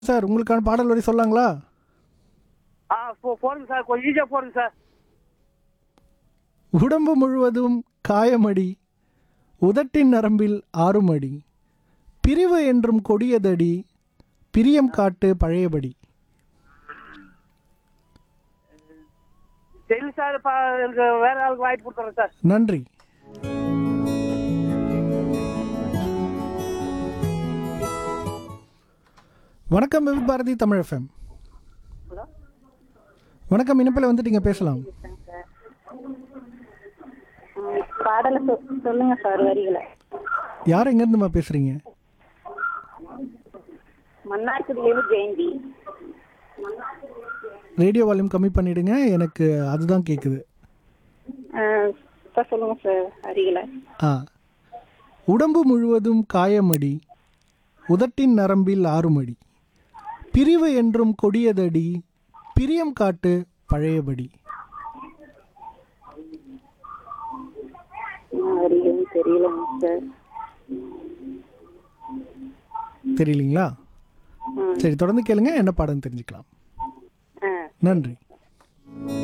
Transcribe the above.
sir உங்களுக்கான பாடல் வரி சொல்லாங்களா ஆ போ போடுங்க சார் கொஞ்சம் ஈஸியாக போடுங்க சார் உடம்பு முழுவதும் காயமடி உதட்டின் நரம்பில் ஆறுமடி பிரிவு என்றும் கொடியதடி பிரியம் காட்டு பழையபடி சரி சார் இப்போ எனக்கு வேற ஆளுக்கு வாய்ப்பு கொடுத்துறேன் சார் நன்றி வணக்கம் விவித் பாரதி தமிழ் எஃப்எம் ஹலோ வணக்கம் இனிப்பில் வந்துட்டீங்க பேசலாம் ம், பாடலை சொ சொல்லுங்க சார் வரிகளை யார் எங்கேருந்துமா பேசுகிறீங்க மன்னார்குடியிலேருந்து ஜெயந்தி ரேடியோ வால்யூம் கம்மி பண்ணிடுங்க எனக்கு அதுதான் கேட்குது இப்போ சொல்லுங்க சார் வரிகளை ஆ உடம்பு முழுவதும் காயமடி உதட்டின் நரம்பில் ஆறுமடி பிரிவு என்றும் கொடியதடி பிரியம் காட்டு பழையபடி என்ன வரிகளும் தெரியலங்க சார் தெரியலீங்களா ம் சரி தொடர்ந்து கேளுங்க என்ன பாடம் தெரிஞ்சுக்கலாம் ஆ நன்றி